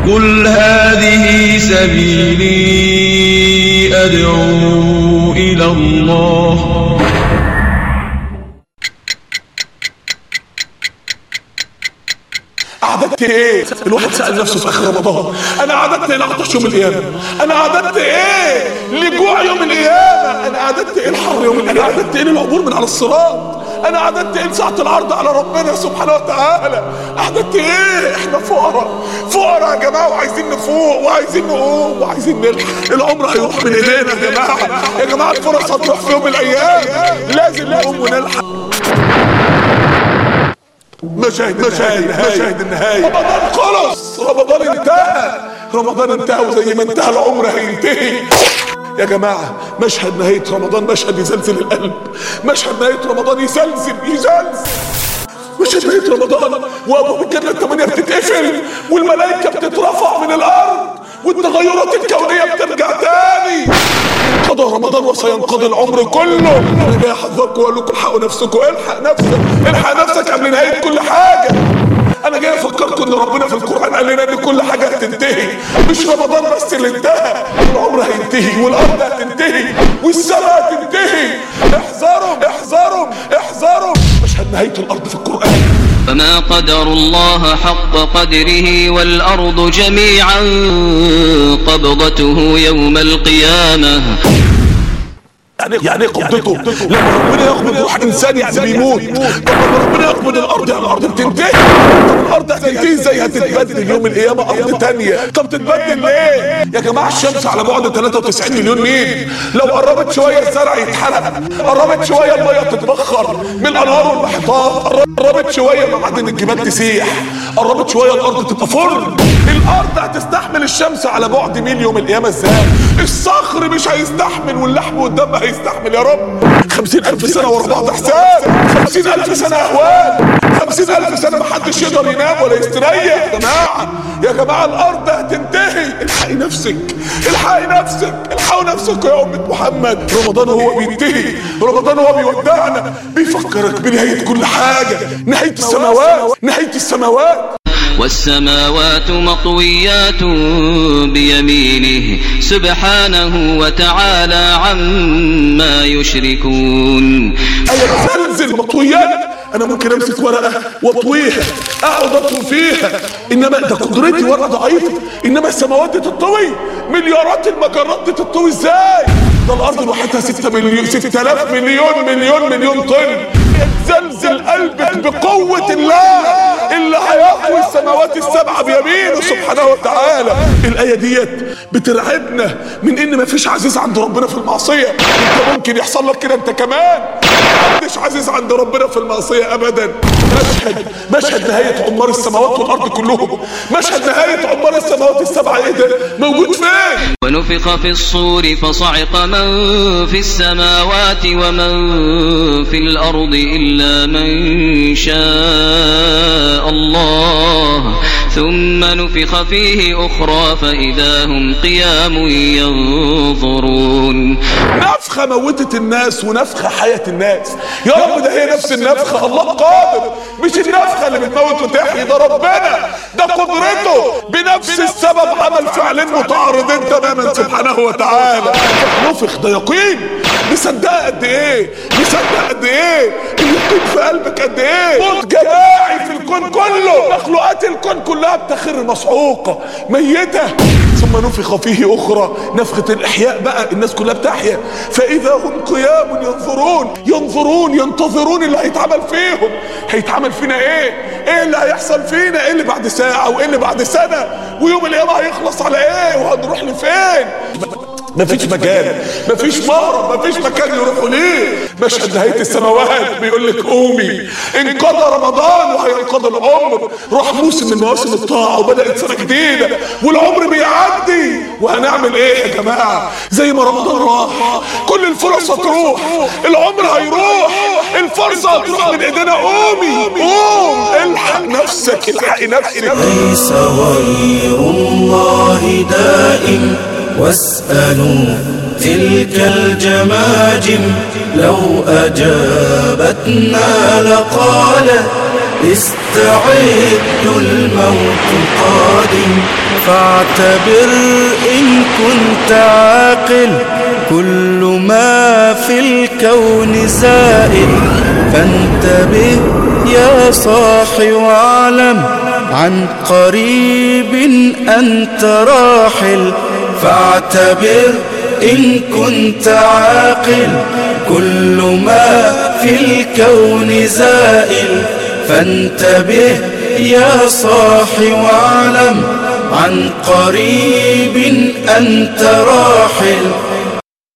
قل هذه سبيلي أدعو إلى الله عددت ايه الواحد سأل نفسه في اخر رمضان انا عددت ايه لعطش يوم القيامة انا عددت ايه لجوع يوم القيامة انا عددت ايه الحر يوم القيامة انا عددت ايه للعبور من على الصراط انا عددت ايه لساعة العرض على ربنا سبحانه وتعالى عددت ايه احنا فقراء فقراء يا جماعة وعايزين نفوق وعايزين نقوم وعايزين نلحق العمر هيروح من ايدينا يا جماعة يا جماعة الفرص هتروح في يوم من الايام لازم نقوم ونلحق مشاهد مشاهد مشاهد النهاية رمضان خلص رمضان انتهى رمضان انتهى وزي ما انتهى العمر هينتهي يا جماعة مشهد نهاية رمضان مشهد يزلزل القلب مشهد نهاية رمضان يزلزل يزلزل مشهد نهاية رمضان وابواب الجنة الثمانية بتتقفل والملائكة بتترفع من الأرض والتغيرات الكونية بترجع تاني قضى رمضان وسينقضي العمر كله انا جاي احذركم واقول لكم الحقوا نفسكم الحق نفسك الحق نفسك قبل نهايه كل حاجه انا جاي افكركم ان ربنا في القران قال لنا ان كل حاجه هتنتهي مش رمضان بس اللي انتهى العمر هينتهي والارض هتنتهي والسماء هتنتهي احذروا احذروا احذروا مشهد نهايه الارض في القران فما قدر الله حق قدره والأرض جميعا قبضته يوم القيامة يعني يعني إيه قبضته لما ربنا يقبض روح انسان يعني بيموت طب لما ربنا يقبض الارض يعني الارض بتنتهي طب الارض هتنتهي ازاي هتتبدل يوم القيامه ارض تانية طب تتبدل ليه يا جماعه الشمس على بعد 93 مليون ميل لو قربت شويه الزرع يتحرق قربت شويه الميه تتبخر من الانهار والمحيطات قربت شويه معادن الجبال تسيح قربت شويه الارض تبقى فرن الارض هتستحمل الشمس على بعد ميل يوم القيامه ازاي الصخر مش هيستحمل واللحم والدم هيستحمل يا رب خمسين ألف سنة ورا بعض حساب خمسين ألف سنة أهوال خمسين ألف سنة محدش يقدر ينام ولا يستريح يا جماعة يا جماعة الأرض هتنتهي الحقي نفسك الحقي نفسك الحقوا نفسك يا أمة محمد رمضان هو بينتهي رمضان هو بيودعنا بيفكرك بنهاية كل حاجة نهاية السماوات نهاية السماوات والسماوات مطويات بيمينه سبحانه وتعالى عما يشركون انا بزلزل مطويات انا ممكن امسك ورقه واطويها اقعد اطوي فيها انما ده قدرتي ورقه ضعيفه انما السماوات دي تطوي مليارات المجرات دي تطوي ازاي ده الارض لوحدها 6 مليون 6000 مليون مليون مليون طن يتزلزل قلبك بقوة الله اللي هيقوي السماوات السبعة بيمينه سبحانه وتعالى الآية ديت بترعبنا من إن مفيش عزيز عند ربنا في المعصية أنت ممكن يحصل لك كده أنت كمان محدش عزيز عند ربنا في المعصية أبدا مشهد مشهد نهاية عمار السماوات والأرض كلهم مشهد نهاية عمار السماوات السبعة إيه ده موجود فين ونفخ في الصور فصعق من في السماوات ومن في الأرض إلا من شاء الله ثم نفخ فيه أخرى فإذا هم قيام ينظرون نفخة موتت الناس ونفخة حياة الناس يا رب ده هي نفس النفخة الله قادر مش النفخة اللي بتموت وتحيي ده ربنا ده قدرته بنفس السبب عمل فعلين متعارضين تماما سبحانه وتعالى نفخ ده يقين مصدق قد ايه مصدق قد ايه اليقين في قلبك قد ايه موت جماعي في الكون كله مخلوقات الكون كلها بتخر مسعوقة ميتة ثم نفخ فيه اخرى نفخة الاحياء بقى الناس كلها بتحيا فاذا هم قيام ينظرون ينظرون ينتظرون اللي هيتعمل فيهم هيتعمل فينا ايه ايه اللي هيحصل فينا ايه اللي بعد ساعة وايه اللي بعد سنة ويوم القيامة هيخلص على ايه وهنروح لفين مفيش مجال مفيش مهرب مفيش مكان يروحوا ليه مشهد نهاية السماوات بيقول لك قومي انقضى رمضان وهينقضى العمر راح موسم من مواسم الطاعة وبدأت سنة جديدة والعمر بيعدي وهنعمل ايه يا جماعة زي ما رمضان راح كل الفرص هتروح العمر هيروح الفرصة هتروح من ايدينا قومي قوم الحق نفسك الحقي نفسك ليس غير الله دائم واسألوا تلك الجماجم لو أجابتنا لقالت استعدوا الموت قال قادم فاعتبر إن كنت عاقل كل ما في الكون زائل فانتبه يا صاحي واعلم عن قريب أنت راحل فاعتبر إن كنت عاقل كل ما في الكون زائل فانتبه يا صاحي واعلم عن قريب أنت راحل